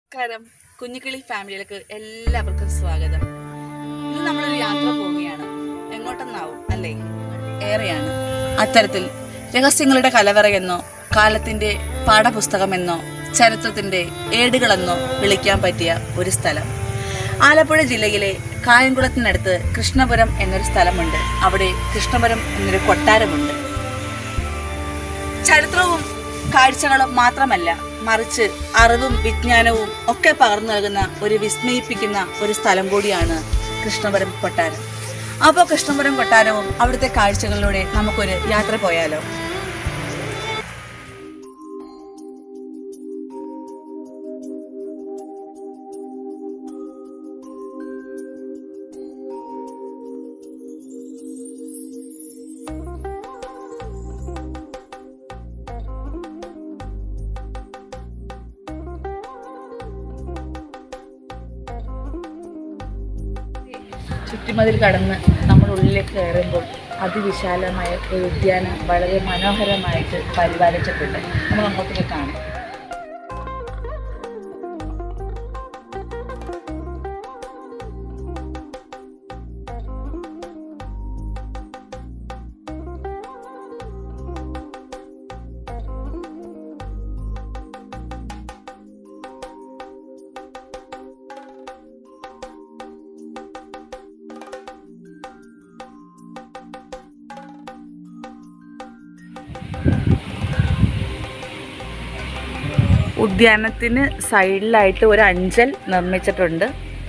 നമസ്കാരം കുഞ്ഞിക്കിളി ഫാമിലിയിലേക്ക് എല്ലാവർക്കും സ്വാഗതം ഇന്ന് നമ്മളൊരു യാത്ര പോവുകയാണ് എങ്ങോട്ടെന്നാവും അല്ലേ ഏറെയാണ് അത്തരത്തിൽ രഹസ്യങ്ങളുടെ കലവറയെന്നോ കാലത്തിന്റെ പാഠപുസ്തകമെന്നോ ചരിത്രത്തിന്റെ ഏടുകളെന്നോ വിളിക്കാൻ പറ്റിയ ഒരു സ്ഥലം ആലപ്പുഴ ജില്ലയിലെ കായംകുളത്തിനടുത്ത് കൃഷ്ണപുരം എന്നൊരു സ്ഥലമുണ്ട് അവിടെ കൃഷ്ണപുരം എന്നൊരു കൊട്ടാരമുണ്ട് ചരിത്രവും കാഴ്ചകളും മാത്രമല്ല മറിച്ച് അറിവും വിജ്ഞാനവും ഒക്കെ പകർന്നു നൽകുന്ന ഒരു വിസ്മയിപ്പിക്കുന്ന ഒരു സ്ഥലം കൂടിയാണ് കൃഷ്ണപുരം കൊട്ടാരം അപ്പോൾ കൃഷ്ണപുരം കൊട്ടാരവും അവിടുത്തെ കാഴ്ചകളിലൂടെ നമുക്കൊരു യാത്ര പോയാലോ ചുറ്റുമതിൽ കടന്ന് നമ്മൾ ഉള്ളിലേക്ക് കയറുമ്പോൾ അതിവിശാലമായ ഒരു ഉദ്യാനം വളരെ മനോഹരമായിട്ട് പരിപാലിച്ചിട്ടുണ്ട് നമ്മൾ അങ്ങോട്ടേക്ക് കാണാം ഉദ്യാനത്തിന് സൈഡിലായിട്ട് ഒരു അഞ്ചൽ നിർമ്മിച്ചിട്ടുണ്ട്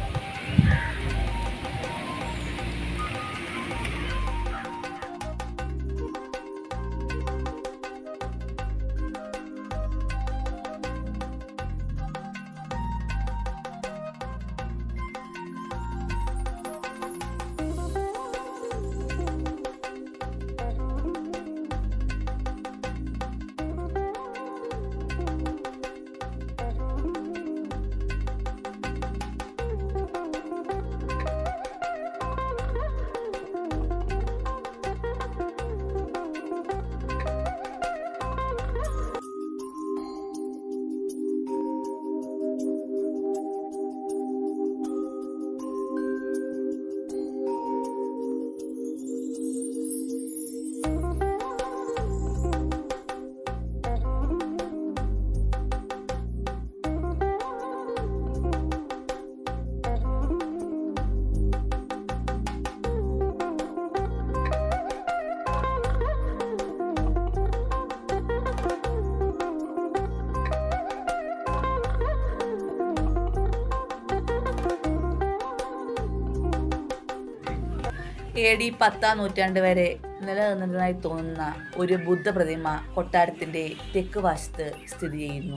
എ ഡി പത്താം നൂറ്റാണ്ട് വരെ നിലനിന്നതായി തോന്നുന്ന ഒരു ബുദ്ധ പ്രതിമ കൊട്ടാരത്തിന്റെ തെക്ക് വശത്ത് സ്ഥിതി ചെയ്യുന്നു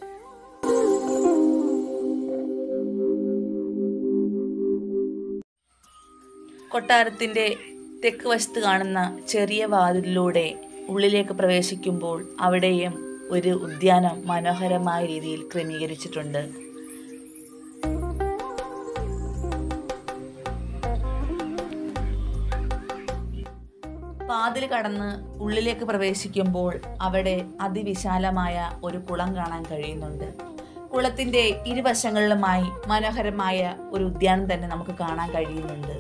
കൊട്ടാരത്തിന്റെ തെക്ക് വശത്ത് കാണുന്ന ചെറിയ വാതിലിലൂടെ ഉള്ളിലേക്ക് പ്രവേശിക്കുമ്പോൾ അവിടെയും ഒരു ഉദ്യാനം മനോഹരമായ രീതിയിൽ ക്രമീകരിച്ചിട്ടുണ്ട് വാതിൽ കടന്ന് ഉള്ളിലേക്ക് പ്രവേശിക്കുമ്പോൾ അവിടെ അതിവിശാലമായ ഒരു കുളം കാണാൻ കഴിയുന്നുണ്ട് കുളത്തിന്റെ ഇരുവശങ്ങളിലുമായി മനോഹരമായ ഒരു ഉദ്യാനം തന്നെ നമുക്ക് കാണാൻ കഴിയുന്നുണ്ട്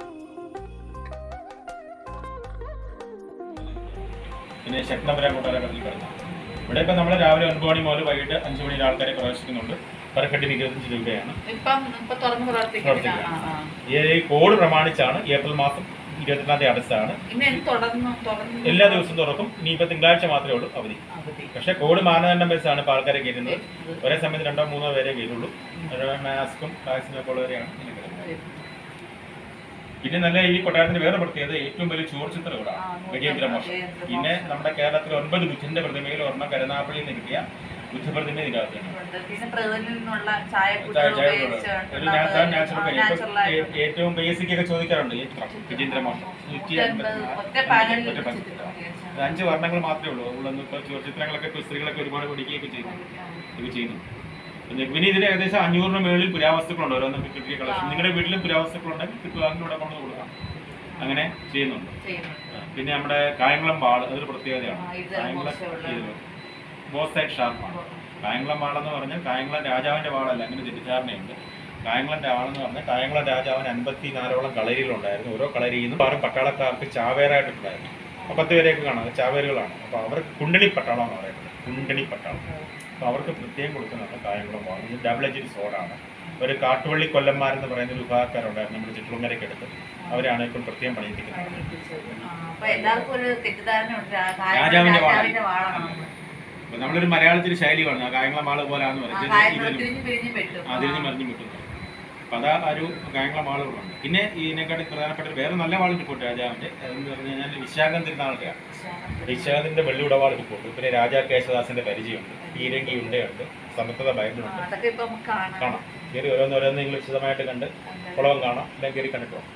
പിന്നെ ശക്തപുരം കൊട്ടാരം കടലിൽ കിടന്നു ഇവിടെ ഇപ്പം നമ്മൾ രാവിലെ ഒൻപത് മണി മുതൽ വൈകിട്ട് അഞ്ച് മണി ആൾക്കാരെ പ്രവേശിക്കുന്നുണ്ട് പെർ ഹെഡിന് ഇരുപത്തഞ്ച് രൂപയാണ് ഇപ്പം ഇപ്പൊ തുറന്ന് പ്രവർത്തിക്കുന്നത്. ഈ കോഡ് പ്രമാണിച്ചാണ് ഏപ്രിൽ മാസം ഇരുപത്തിരണ്ടാം തീയതി അടച്ചാണ് ഇന്ന് തുടർന്ന് തുറന്ന് എല്ലാ ദിവസവും തുറക്കും ഇനിയിപ്പോൾ തിങ്കളാഴ്ച മാത്രമേ ഉള്ളൂ അവധി അവധി പക്ഷേ കോഡ് മാനദണ്ഡം വെച്ചാണ് ഇപ്പോൾ ആൾക്കാരെ കയറ്റുന്നത് ഒരേ സമയത്ത് രണ്ടോ മൂന്നോ പേരെ കയറ്റുള്ളൂ മാസ്കും വാക്സിനും ഒക്കെ ഉള്ളവരെയാണ് ഇതിൽ കയറുന്നത്. പിന്നെ നല്ല ഈ കൊട്ടാരത്തിന്റെ വേറെ പ്രത്യേകത ഏറ്റവും വലിയ ചുവർച്ചിത്ര കൂടാണ് ആ, ഗജേന്ദ്ര മോക്ഷം ഗജേന്ദ്ര പിന്നെ നമ്മുടെ കേരളത്തിൽ ഒൻപത് ബുദ്ധന്റെ പ്രതിമയിൽ ഒരെണ്ണം കരുനാപ്പള്ളിയിൽ നിന്ന് കിട്ടിയ ബുദ്ധപ്രതിമ ഇതിനകത്തുണ്ട് ഉണ്ട്. പിന്നെ പ്രകൃതിയിൽ നിന്നുള്ള ചായക്കുട്ടികൾ ചായ- ചായ ഉപയോഗിച്ച് ഒരു ഉണ്ടാക്കുന്ന നാച്ചുറൽ നാച്ചുറൽ ആ, കാര്യം. ഇപ്പം natural ആയിട്ട് ഏ- ഏറ്റവും ബേസിക് ഒക്കെ ചോദിക്കാറുണ്ട് ഈ ഗജേന്ദ്ര മോക്ഷം നൂറ്റി ഒറ്റ അൻപത് ഒറ്റ പാനലിൽ ഒറ്റ പാനൽ. ചിത്രീകരിച്ച. ഇത് അഞ്ച് വർണ്ണങ്ങൾ മാത്രമേ ഉള്ളൂ ഉള്ളൊന്നും ഇപ്പോൾ ചിത്രങ്ങളൊക്കെ ഇപ്പോൾ സ്ത്രീകളൊക്കെ ഒരുപാട് പഠിക്കുകയൊക്കെ ചെയ്യുന്നു ഇത് ചെയ്യുന്നു പിന്നെ പിന്നെ ഇതിന് ഏകദേശം അഞ്ഞൂറിന് മേളിൽ പുരാവസ്തുക്കളുണ്ട് ഓരോന്നും കിട്ടിയ കളക്ഷൻ നിങ്ങളുടെ വീട്ടിലും പുരാവസ്തുക്കളുണ്ടെങ്കിൽ കിട്ടുവാണെങ്കിൽ ഇവിടെ കൊണ്ട് കൊടുക്കാം അങ്ങനെ ചെയ്യുന്നുണ്ട് ചെയ്യുന്നുണ്ട്. ആ, പിന്നെ നമ്മുടെ കായംകുളം വാൾ അതൊരു പ്രത്യേകതയാണ് ആ, ഇത് കായംകുളം മോശമുള്ള- ബോസ് സൈഡ് ഷാർപ്പാണ് കായംകുളം വാളെന്ന് പറഞ്ഞാൽ കായംകുളം രാജാവിന്റെ വാളല്ല അങ്ങനെ തെറ്റിദ്ധാരണയുണ്ട് കായംകുളം വാളെന്ന് പറഞ്ഞാൽ കായംകുളം രാജാവിന് അൻപത്തി നാലോളം കളരികളുണ്ടായിരുന്നു ഓരോ കളരിയിൽ നിന്നും ആറ് പട്ടാളക്കാർക്ക് ചാവേറായിട്ടുണ്ടായിരുന്നു അപ്പോൾ പത്ത് പേരെയൊക്കെ കാണാം അത് ചാവേറുകളാണ് അപ്പോൾ അവർക്ക് കുണ്ടണി പട്ടാളം എന്ന് പറയുന്നത് കുണ്ടണി പട്ടാളം അപ്പോൾ അവർക്ക് പ്രത്യേകം കൊടുക്കുന്നതാണ് കായംകുളം വാൾ ഇത് ഡബിൾ എജിൻ സോഡാണ് ഒരു കാട്ടുവള്ളി കൊല്ലന്മാരെന്ന് പറയുന്ന ഒരു വിഭാഗക്കാരുണ്ടായിരുന്നു നമ്മുടെ ചിറ്റുളങ്ങരയ്ക്ക് അടുത്ത് അവരാണ് ഇപ്പോൾ പ്രത്യേകം പണിയിപ്പിക്കുന്നത് അപ്പൊ എല്ലാവർക്കും ഒരു തെറ്റിദ്ധാരണ ഉണ്ട് രാജാവിന്റെ വാള. രാജാവിന്റെ വാളാണ് അപ്പോൾ നമ്മളൊരു മലയാളത്തിൽ ശൈലി പറഞ്ഞു ആ കായംകുളം വാള് പോലാന്ന് പറയും ഇത് ഇതിലും തിരിഞ്ഞു പിരിഞ്ഞു പെട്ടു അതിരിഞ്ഞ് മറിഞ്ഞ് കിട്ടുന്നു അപ്പം അതാ ആ ഒരു കായംകുളം വാളുകളുണ്ട് പിന്നെ ഇതിനെക്കാട്ടി പ്രധാനപ്പെട്ട ഒരു വേറെ നല്ല വാൾ റിപ്പോർട്ട് രാജാവിന്റെ അതെന്ന് പറഞ്ഞു കഴിഞ്ഞാൽ വിശാഖം തിരുനാളൊക്കെയാണ് വിശാഖത്തിന്റെ വെള്ളിയുടവാൾ റിപ്പോർട്ട് പിന്നെ രാജാ കേശദാസിന്റെ പരിചയമുണ്ട് പീരങ്കി ഉണ്ടയുണ്ട് സമത്വത ബൈബിളുണ്ട് അതൊക്കെ ഇപ്പൊ നമുക്ക് കാണാം കാണാം കയറി ഓരോന്നോരോന്ന് നിങ്ങൾ വിശദമായിട്ട് കണ്ട് കുളവും കാണാം എല്ലാം കയറി കണ്ടിട്ട് പോകാം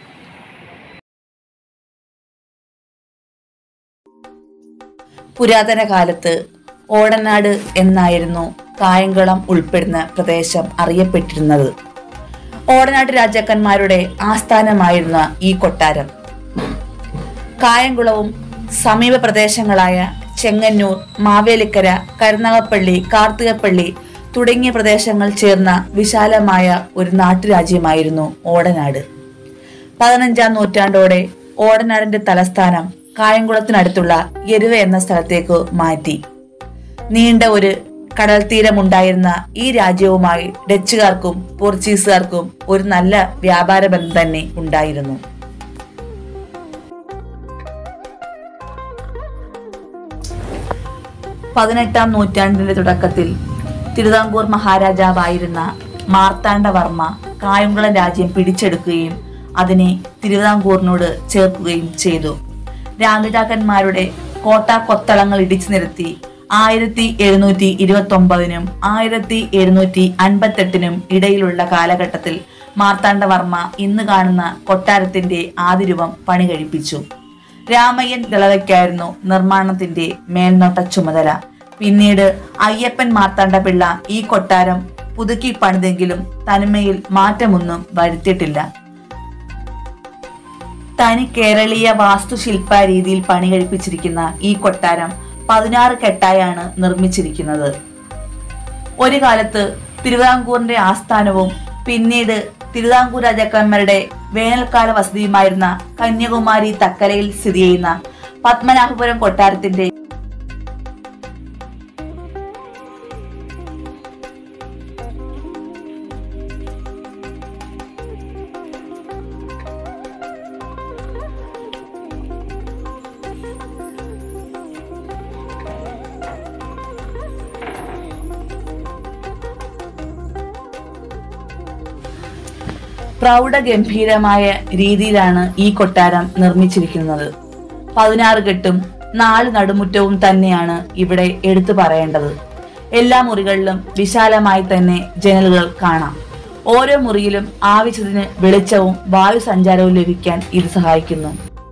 പുരാതന കാലത്ത് ഓടനാട് എന്നായിരുന്നു കായംകുളം ഉൾപ്പെടുന്ന പ്രദേശം അറിയപ്പെട്ടിരുന്നത് ഓടനാട് രാജാക്കന്മാരുടെ ആസ്ഥാനമായിരുന്ന ഈ കൊട്ടാരം കായംകുളവും സമീപ പ്രദേശങ്ങളായ ചെങ്ങന്നൂർ മാവേലിക്കര കരുനാഗപ്പള്ളി കാർത്തികപ്പള്ളി തുടങ്ങിയ പ്രദേശങ്ങൾ ചേർന്ന വിശാലമായ ഒരു നാട്ടുരാജ്യമായിരുന്നു ഓടനാട് പതിനഞ്ചാം നൂറ്റാണ്ടോടെ ഓടനാടിന്റെ തലസ്ഥാനം കായംകുളത്തിനടുത്തുള്ള എരുവ എന്ന സ്ഥലത്തേക്ക് മാറ്റി നീണ്ട ഒരു കടൽ തീരമുണ്ടായിരുന്ന ഈ രാജ്യവുമായി ഡച്ചുകാർക്കും പോർച്ചുഗീസുകാർക്കും ഒരു നല്ല വ്യാപാര ബന്ധം തന്നെ ഉണ്ടായിരുന്നു പതിനെട്ടാം നൂറ്റാണ്ടിന്റെ തുടക്കത്തിൽ തിരുവിതാംകൂർ മഹാരാജാവായിരുന്ന മാർത്താണ്ഡവർമ്മ കായംകുളം രാജ്യം പിടിച്ചെടുക്കുകയും അതിനെ തിരുവിതാംകൂറിനോട് ചേർക്കുകയും ചെയ്തു രാജാക്കന്മാരുടെ കോട്ട കൊത്തളങ്ങൾ ഇടിച്ചു നിരത്തി ആയിരത്തി എഴുന്നൂറ്റി ഇരുപത്തി ഒമ്പതിനും ആയിരത്തി എഴുന്നൂറ്റി അൻപത്തെട്ടിനും ഇടയിലുള്ള കാലഘട്ടത്തിൽ മാർത്താണ്ഡവർമ്മ ഇന്ന് കാണുന്ന കൊട്ടാരത്തിന്റെ ആദിരൂപം പണി കഴിപ്പിച്ചു രാമയ്യൻ ദളവയ്ക്കായിരുന്നു നിർമ്മാണത്തിന്റെ മേൽനോട്ട ചുമതല പിന്നീട് അയ്യപ്പൻ മാർത്താണ്ഡപിള്ള ഈ കൊട്ടാരം പുതുക്കി പണിതെങ്കിലും തനിമയിൽ മാറ്റമൊന്നും വരുത്തിയിട്ടില്ല തനി കേരളീയ വാസ്തുശില്പ രീതിയിൽ പണി കഴിപ്പിച്ചിരിക്കുന്ന ഈ കൊട്ടാരം പതിനാറ് കെട്ടായാണ് നിർമ്മിച്ചിരിക്കുന്നത് ഒരു കാലത്ത് തിരുവിതാംകൂറിന്റെ ആസ്ഥാനവും പിന്നീട് തിരുവിതാംകൂർ രാജാക്കന്മാരുടെ വേനൽക്കാല വസതിയുമായിരുന്ന കന്യാകുമാരി തക്കരയിൽ സ്ഥിതി ചെയ്യുന്ന പത്മനാഭപുരം കൊട്ടാരത്തിന്റെ പ്രൗഢഗംഭീരമായ രീതിയിലാണ് ഈ കൊട്ടാരം നിർമ്മിച്ചിരിക്കുന്നത് പതിനാറ് കെട്ടും നാല് നടുമുറ്റവും തന്നെയാണ് ഇവിടെ എടുത്തു പറയേണ്ടത് എല്ലാ മുറികളിലും വിശാലമായി തന്നെ ജനലുകൾ കാണാം ഓരോ മുറിയിലും ആവശ്യത്തിന് വെളിച്ചവും വായു സഞ്ചാരവും ലഭിക്കാൻ ഇത് സഹായിക്കുന്നു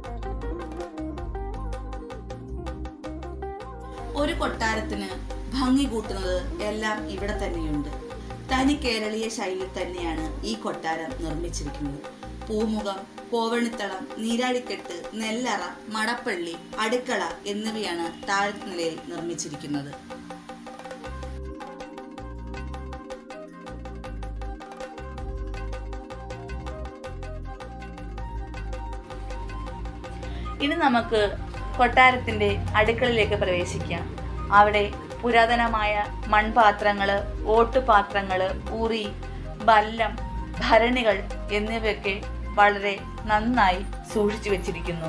ഒരു കൊട്ടാരത്തിന് ഭംഗി കൂട്ടുന്നത് എല്ലാം ഇവിടെ തന്നെയുണ്ട് തനി കേരളീയ ശൈലിയിൽ തന്നെയാണ് ഈ കൊട്ടാരം നിർമ്മിച്ചിരിക്കുന്നത് പൂമുഖം കോവണിത്തളം നീരാടിക്കെട്ട് നെല്ലറ മടപ്പള്ളി അടുക്കള എന്നിവയാണ് താഴത്തെ നിലയിൽ നിർമ്മിച്ചിരിക്കുന്നത് ഇനി നമുക്ക് കൊട്ടാരത്തിന്റെ അടുക്കളയിലേക്ക് പ്രവേശിക്കാം അവിടെ പുരാതനമായ മൺപാത്രങ്ങള് ഓട്ടുപാത്രങ്ങള് ഉറി ബല്ലം ഭരണികൾ എന്നിവയൊക്കെ വളരെ നന്നായി സൂക്ഷിച്ചു വെച്ചിരിക്കുന്നു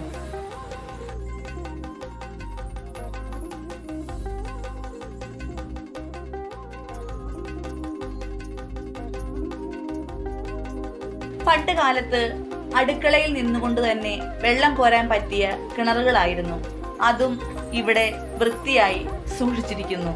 പണ്ട് കാലത്ത് അടുക്കളയിൽ നിന്നുകൊണ്ട് തന്നെ വെള്ളം കോരാൻ പറ്റിയ കിണറുകളായിരുന്നു അതും ഇവിടെ വൃത്തിയായി സൂക്ഷിച്ചിരിക്കുന്നു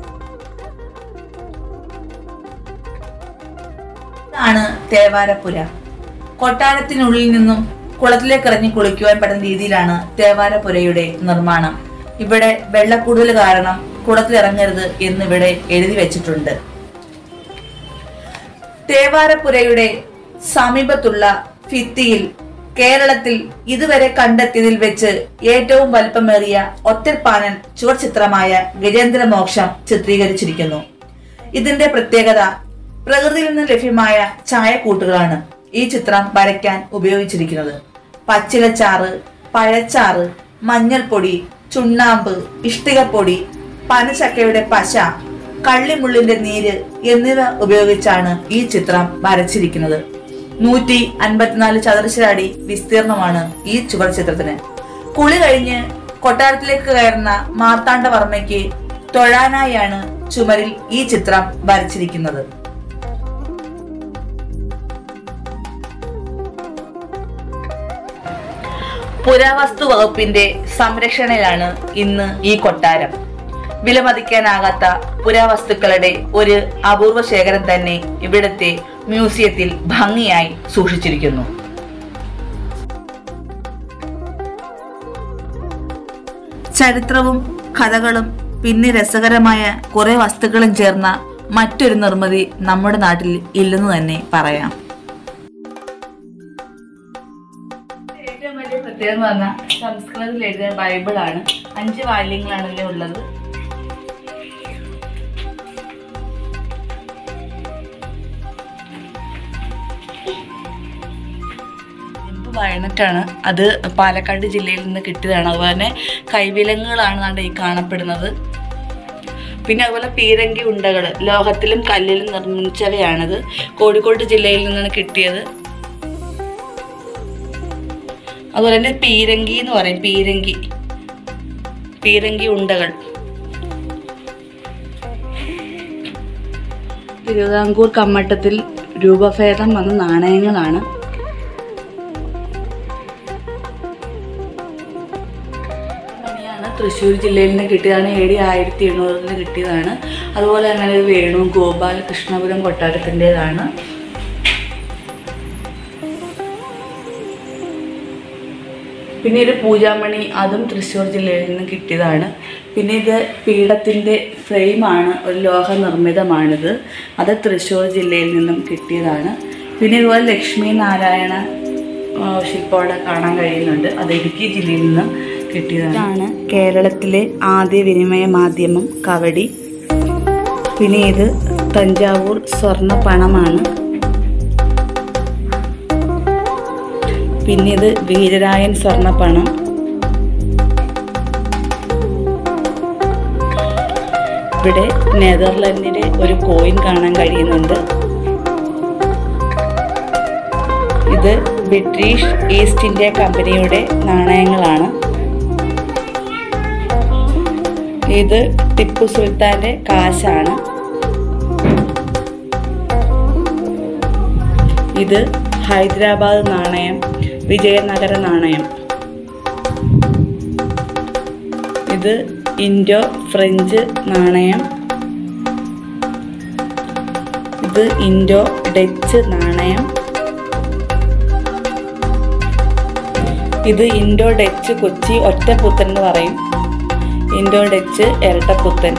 ഇതാണ് തേവാരപ്പുര കൊട്ടാരത്തിനുള്ളിൽ നിന്നും കുളത്തിലേക്ക് ഇറങ്ങി കുളിക്കുവാൻ പറ്റുന്ന രീതിയിലാണ് തേവാരപ്പുരയുടെ നിർമ്മാണം ഇവിടെ വെള്ളക്കൂടുതൽ കാരണം കുളത്തിൽ ഇറങ്ങരുത് എന്നിവിടെ എഴുതി വെച്ചിട്ടുണ്ട് തേവാരപ്പുരയുടെ സമീപത്തുള്ള ഭിത്തിയിൽ കേരളത്തിൽ ഇതുവരെ കണ്ടെത്തിയതിൽ വെച്ച് ഏറ്റവും വലിപ്പമേറിയ ഒറ്റപ്പാനൻ ചുവർ ചിത്രമായ ഗജേന്ദ്രമോക്ഷം ചിത്രീകരിച്ചിരിക്കുന്നു ഇതിന്റെ പ്രത്യേകത പ്രകൃതിയിൽ നിന്ന് ലഭ്യമായ ചായക്കൂട്ടുകളാണ് ഈ ചിത്രം വരയ്ക്കാൻ ഉപയോഗിച്ചിരിക്കുന്നത് പച്ചിലച്ചാറ് പഴച്ചാറ് മഞ്ഞൾപ്പൊടി ചുണ്ണാമ്പ് ഇഷ്ടികപ്പൊടി പനച്ചക്കയുടെ പശ കള്ളിമുള്ളിന്റെ നീര് എന്നിവ ഉപയോഗിച്ചാണ് ഈ ചിത്രം വരച്ചിരിക്കുന്നത് നൂറ്റി അൻപത്തിനാല് ചതുരശ്ര അടി വിസ്തീർണമാണ് ഈ ചുവർ ചിത്രത്തിന് കുളി കഴിഞ്ഞ് കൊട്ടാരത്തിലേക്ക് കയറുന്ന മാർത്താണ്ഡവർമ്മയ്ക്ക് തൊഴാനായാണ് ചുമരിൽ ഈ ചിത്രം വരച്ചിരിക്കുന്നത് പുരാവസ്തു വകുപ്പിന്റെ സംരക്ഷണയിലാണ് ഇന്ന് ഈ കൊട്ടാരം വിലമതിക്കാനാകാത്ത പുരാവസ്തുക്കളുടെ ഒരു അപൂർവ ശേഖരം തന്നെ ഇവിടുത്തെ മ്യൂസിയത്തിൽ ഭംഗിയായി സൂക്ഷിച്ചിരിക്കുന്നു ചരിത്രവും കഥകളും പിന്നെ രസകരമായ കുറെ വസ്തുക്കളും ചേർന്ന മറ്റൊരു നിർമ്മിതി നമ്മുടെ നാട്ടിൽ ഇല്ലെന്ന് തന്നെ പറയാം ഏറ്റവും വലിയ പ്രത്യേകത എന്ന് പറഞ്ഞാൽ സംസ്കൃതത്തിൽ എഴുതിയ ബൈബിളാണ് അഞ്ച് വാല്യങ്ങളാണ് ഇതിൽ ഉള്ളത് വയനറ്റാണ് അത് പാലക്കാട് ജില്ലയിൽ നിന്ന് കിട്ടിയതാണ് അതുപോലെ തന്നെ കൈവിലങ്ങുകളാണ് നമ്മുടെ ഈ കാണപ്പെടുന്നത് പിന്നെ അതുപോലെ പീരങ്കി ഉണ്ടകൾ ലോഹത്തിലും കല്ലിലും നിർമ്മിച്ചവയാണത് കോഴിക്കോട് ജില്ലയിൽ നിന്നാണ് കിട്ടിയത് അതുപോലെ തന്നെ പീരങ്കി എന്ന് പറയും പീരങ്കി പീരങ്കി ഉണ്ടകൾ തിരുവിതാംകൂർ കമ്മട്ടത്തിൽ രൂപഭേദം വന്ന നാണയങ്ങളാണ് മണിയാണ് തൃശ്ശൂർ ജില്ലയിൽ നിന്ന് കിട്ടിയതാണ് എ ഡി ആയിരത്തി എണ്ണൂറിൽ കിട്ടിയതാണ് അതുപോലെ തന്നെ ഇത് വേണു ഗോപാൽ കൃഷ്ണപുരം കൊട്ടാരത്തിൻ്റെതാണ് പിന്നെ ഇത് പൂജാമണി അതും തൃശ്ശൂർ ജില്ലയിൽ നിന്ന് കിട്ടിയതാണ് പിന്നെ ഇത് പീഠത്തിൻ്റെ ഫ്രെയിമാണ് ഒരു ലോഹ നിർമ്മിതമാണിത് അത് തൃശ്ശൂർ ജില്ലയിൽ നിന്നും കിട്ടിയതാണ് പിന്നെ ഇതുപോലെ ലക്ഷ്മി നാരായണ ആ, ശില്പം അവിടെ കാണാൻ കഴിയുന്നുണ്ട് അത് ഇടുക്കി ജില്ലയിൽ നിന്ന് കിട്ടിയതാണ് ഇതാണ് കേരളത്തിലെ ആദ്യ വിനിമയ മാധ്യമം കവടി പിന്നെ ഇത് തഞ്ചാവൂർ സ്വർണ്ണ പണമാണ് പിന്നെ ഇത് വീരരായൻ സ്വർണ്ണപ്പണം ഇവിടെ നെതർലൻഡിലെ ഒരു കോയിൻ കാണാൻ കഴിയുന്നുണ്ട് ഇത് ബ്രിട്ടീഷ് ഈസ്റ്റ് ഇന്ത്യ കമ്പനിയുടെ നാണയങ്ങളാണ് ഇത് ടിപ്പു സുൽത്താന്റെ കാശാണ് ഇത് ഹൈദരാബാദ് നാണയം വിജയനഗര നാണയം ഇത് ഇൻഡോ ഫ്രഞ്ച് നാണയം ഇത് ഇൻഡോ ഡച്ച് നാണയം ഇത് ഇൻഡോ ഡച്ച് കൊച്ചി ഒറ്റപ്പുത്തൻ എന്ന് പറയും ഇൻഡോ ഡച്ച് ഇരട്ടപ്പുത്തൻ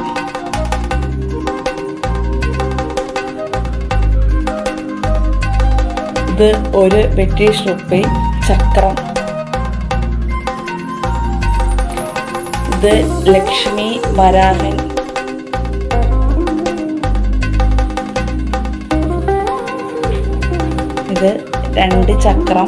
ഇത് ഒരു ബ്രിട്ടീഷ് റുപ്പി ചക്രം ഇത് ലക്ഷ്മി വരാഹൻ ഇത് രണ്ട് ചക്രം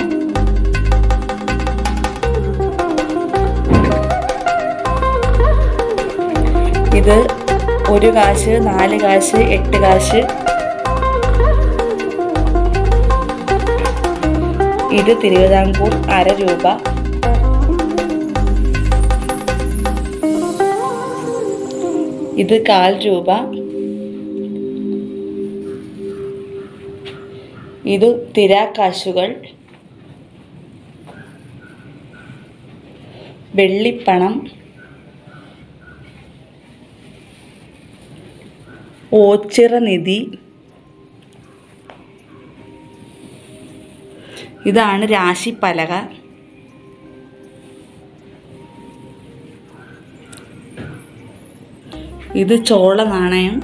ഇത് ഒരു കാശ് നാല് കാശ് എട്ട് കാശ് ഇത് തിരുവിതാംകൂർ അര രൂപ ഇത് കാൽ രൂപ ഇത് തിരാക്കാശുകൾ വെള്ളിപ്പണം ഓച്ചിറ നിധി ഇതാണ് രാശിപ്പലക ഇത് ചോള നാണയം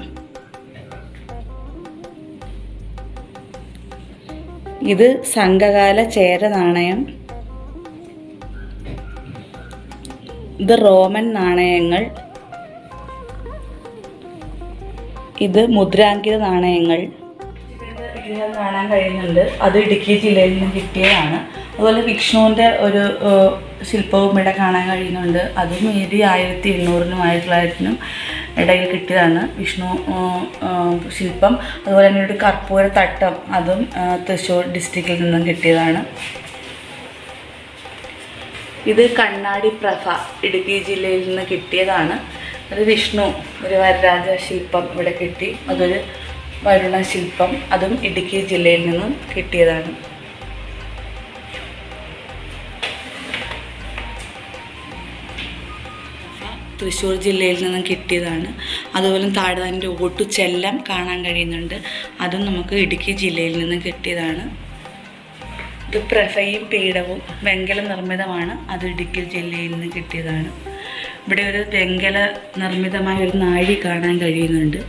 ഇത് സംഘകാല ചേര നാണയം ഇത് റോമൻ നാണയങ്ങൾ ഇത് മുദ്രാങ്കിത നാണയങ്ങൾ വിഗ്രഹം കാണാൻ കഴിയുന്നുണ്ട് അത് ഇടുക്കി ജില്ലയിൽ നിന്ന് കിട്ടിയതാണ് അതുപോലെ വിഷ്ണുവിൻ്റെ ഒരു ഏഹ്, ശില്പവും ഇവിടെ കാണാൻ കഴിയുന്നുണ്ട് അതും ഏതി ആയിരത്തി എണ്ണൂറിനും ആയിരത്തി തൊള്ളായിരത്തിനും ഇടയിൽ കിട്ടിയതാണ് വിഷ്ണു ഏഹ്, ഏഹ്, ശില്പം അതുപോലെ തന്നെ ഒരു കർപ്പൂര തട്ടം അതും ഏഹ്, തൃശ്ശൂർ ഡിസ്ട്രിക്റ്റിൽ നിന്നും കിട്ടിയതാണ് ഇത് കണ്ണാടി പ്രഭ ഇടുക്കി ജില്ലയിൽ നിന്ന് കിട്ടിയതാണ് അത് വിഷ്ണു ഒരു വരരാജ ശില്പം ഇവിടെ കിട്ടി അതൊരു വരുണ ശില്പം അതും ഇടുക്കി ജില്ലയിൽ നിന്നും കിട്ടിയതാണ് തൃശ്ശൂർ ജില്ലയിൽ നിന്നും കിട്ടിയതാണ് അതുപോലെ താഴെ അതിൻ്റെ ഓട്ടു ചെല്ലം കാണാൻ കഴിയുന്നുണ്ട് അതും നമുക്ക് ഇടുക്കി ജില്ലയിൽ നിന്നും കിട്ടിയതാണ് ഇത് പ്രഭയും പീഠവും വെങ്കല നിർമ്മിതമാണ് അത് ഇടുക്കി ജില്ലയിൽ നിന്ന് കിട്ടിയതാണ് ഇവിടെ ഒരു വെങ്കല നിർമ്മിതമായ ഒരു നാഴി കാണാൻ കഴിയുന്നുണ്ട്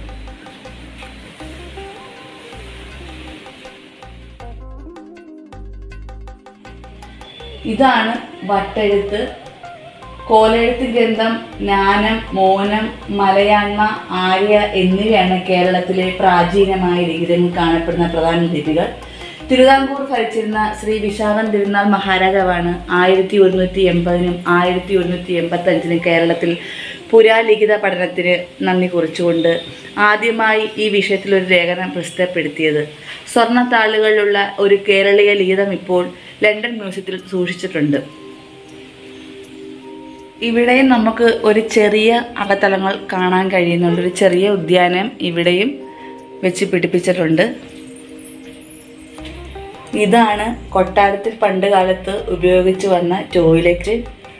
ഇതാണ് വട്ടെഴുത്ത് കോലെഴുത്ത് ഗ്രന്ഥം ജ്ഞാനം മോനം മലയാണ്മ ആര്യ എന്നിവയാണ് കേരളത്തിലെ പ്രാചീനമായ ലിഖിതങ്ങൾ കാണപ്പെടുന്ന പ്രധാന ലിപികൾ തിരുവിതാംകൂർ ഭരിച്ചിരുന്ന ശ്രീ വിശാഖൻ തിരുനാൾ മഹാരാജാവാണ് ആയിരത്തി ഒരുന്നൂറ്റി എൺപതിനും ആയിരത്തി ഒരുന്നൂറ്റി എൺപത്തഞ്ചിനും കേരളത്തിൽ പുരാലിഖിത പഠനത്തിന് നന്ദി കുറിച്ചുകൊണ്ട് ആദ്യമായി ഈ വിഷയത്തിൽ ഒരു ലേഖനം പ്രസിദ്ധപ്പെടുത്തിയത് സ്വർണ്ണത്താളുകളിലുള്ള ഒരു കേരളീയ ലിഖിതം ഇപ്പോൾ ലണ്ടൻ മ്യൂസിയത്തിൽ സൂക്ഷിച്ചിട്ടുണ്ട് ഇവിടെയും നമുക്ക് ഒരു ചെറിയ അകത്തളങ്ങൾ കാണാൻ കഴിയുന്നുണ്ട് ഒരു ചെറിയ ഉദ്യാനം ഇവിടെയും വെച്ച് പിടിപ്പിച്ചിട്ടുണ്ട് ഇതാണ് കൊട്ടാരത്തിൽ പണ്ട് കാലത്ത് ഉപയോഗിച്ചു വന്ന ടോയ്ലറ്റ്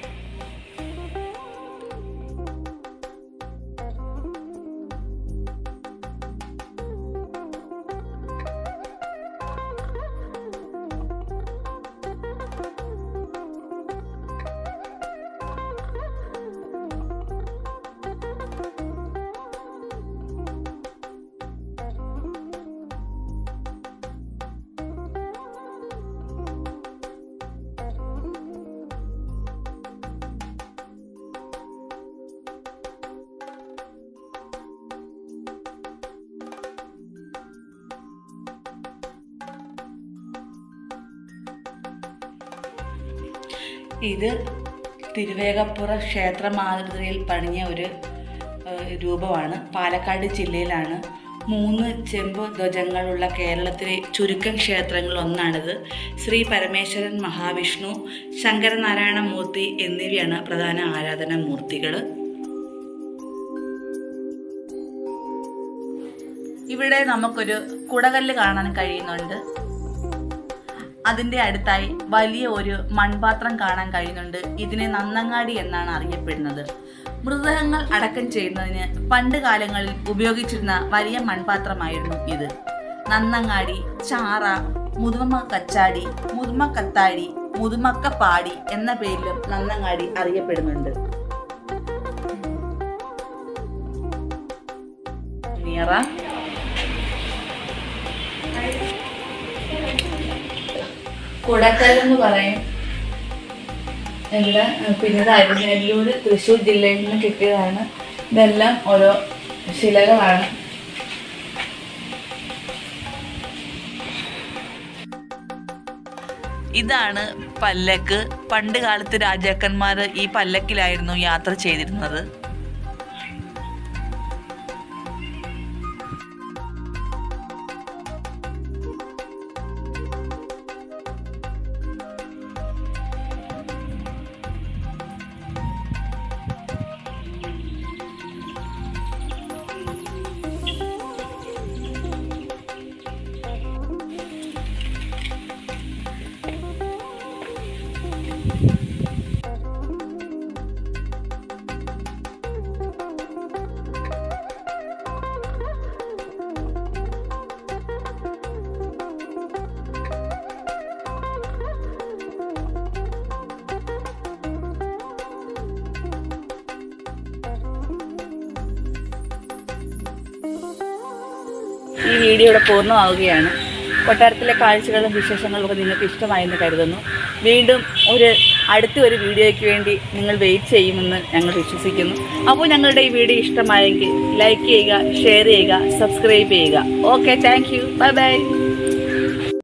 ഇത് തിരുവേഗപ്പുറ ക്ഷേത്ര മാതൃകയിൽ പണിഞ്ഞ ഒരു ഏഹ്, രൂപമാണ് പാലക്കാട് ജില്ലയിലാണ് മൂന്ന് ചെമ്പ് ധ്വജങ്ങളുള്ള കേരളത്തിലെ ചുരുക്കം ക്ഷേത്രങ്ങളിൽ ഒന്നാണിത് ശ്രീ പരമേശ്വരൻ മഹാവിഷ്ണു ശങ്കരനാരായണ മൂർത്തി എന്നിവയാണ് പ്രധാന ആരാധനാ മൂർത്തികൾ ഇവിടെ നമുക്കൊരു കുടകല്ല് കാണാൻ കഴിയുന്നുണ്ട് അതിന്റെ അടുത്തായി വലിയ ഒരു മൺപാത്രം കാണാൻ കഴിയുന്നുണ്ട് ഇതിനെ നന്നങ്ങാടി എന്നാണ് അറിയപ്പെടുന്നത് മൃതദേഹങ്ങൾ അടക്കം ചെയ്യുന്നതിന് പണ്ട് കാലങ്ങളിൽ ഉപയോഗിച്ചിരുന്ന വലിയ മൺപാത്രമായിരുന്നു ഇത് നന്നങ്ങാടി ചാറ മുതുമ കച്ചാടി മുതുമ കത്താടി മുതുമക്കപ്പാടി എന്ന പേരിലും നന്നങ്ങാടി അറിയപ്പെടുന്നുണ്ട് നിയറ കുടക്കൽ എന്ന് പറയും ഇവിടെ പിന്നെ ഇത് അരിനെല്ലൂർ തൃശ്ശൂർ ജില്ലയിൽ നിന്ന് കിട്ടിയതാണ് ഇതെല്ലാം ഓരോ ശിലകളാണ് ഇതാണ് പല്ലക്ക് പണ്ട് കാലത്ത് രാജാക്കന്മാർ ഈ പല്ലക്കിലായിരുന്നു യാത്ര ചെയ്തിരുന്നത് ഈ വീഡിയോ ഇവിടെ പൂർണ്ണമാവുകയാണ് കൊട്ടാരത്തിലെ കാഴ്ചകളും വിശേഷങ്ങളും ഒക്കെ നിങ്ങൾക്ക് ഇഷ്ടമായെന്ന് കരുതുന്നു വീണ്ടും ഒരു അടുത്ത ഒരു വീഡിയോയ്ക്ക് വേണ്ടി നിങ്ങൾ വെയിറ്റ് ചെയ്യുമെന്ന് ഞങ്ങൾ വിശ്വസിക്കുന്നു അപ്പോൾ ഞങ്ങളുടെ ഈ വീഡിയോ ഇഷ്ടമായെങ്കിൽ ലൈക്ക് ചെയ്യുക ഷെയർ ചെയ്യുക സബ്സ്ക്രൈബ് ചെയ്യുക okay thank you bye by